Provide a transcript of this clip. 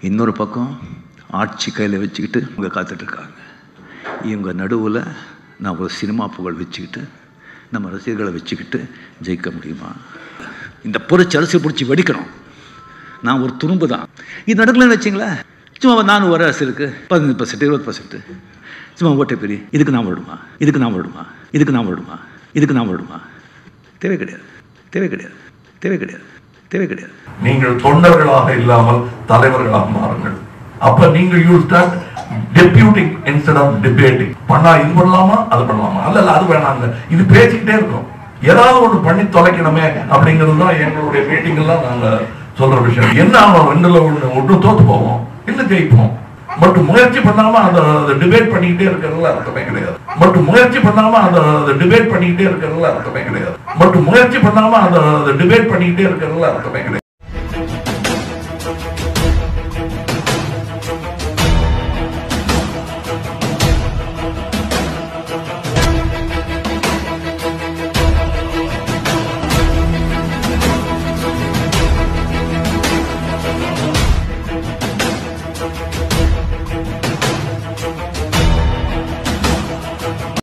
இன்னொரு பக்கம் ஆட்சி கையில் வச்சுக்கிட்டு இவங்க காத்துட்ருக்காங்க இவங்க நடுவில் நான் ஒரு சினிமா புகழ் வச்சுக்கிட்டு நம்ம ரசிகர்களை வச்சுக்கிட்டு ஜெயிக்க முடியுமா இந்த புரட்சி அரசியல் பிடிச்சி வெடிக்கணும் நான் ஒரு துரும்பு தான் இது நடக்கலன்னு வச்சிங்களேன் சும்மா நானும் ஒரு அரசியலுக்கு பதினஞ்சு பர்சன்ட் இருபது பர்சன்ட் சும்மா ஓட்டை பெரிய இதுக்கு நான் வருமா இதுக்கு நான் வருமா இதுக்கு நான் வருமா இதுக்கு நான் வருமா தேவை கிடையாது தேவை கிடையாது தேவை கிடையாது தேவை கிடையாது நீங்கள் தொண்டர்களாக இல்லாமல் தலைவர்களாக மாறுங்கள் அப்ப நீங்க you start deputing instead of debating பண்ணா இது பண்ணலாமா அது பண்ணலாமா அல்ல இல்ல அது வேணாங்க இது பேசிக்கிட்டே இருக்கோம் ஏதாவது ஒண்ணு பண்ணி தொலைக்கணுமே அப்படிங்கிறது தான் எங்களுடைய மீட்டிங் எல்லாம் நாங்க சொல்ற விஷயம் என்ன ஆகும் ரெண்டுல ஒண்ணு ஒன்று தோத்து போவோம் இல்ல ஜெயிப்போம் பட் முயற்சி பண்ணாம அந்த டிபேட் பண்ணிக்கிட்டே இருக்கிறதுல அர்த்தமே கிடையாது பட் முயற்சி பண்ணாம அந்த டிபேட் பண்ணிக்கிட்டே இருக்கிறதுல அர்த்தமே கிடையாது பட் முயற்சி பண்ணாம அந்த டிபேட் பண்ணிக்கிட்டே இருக்கிறதுல அர்த்தமே கிடையாது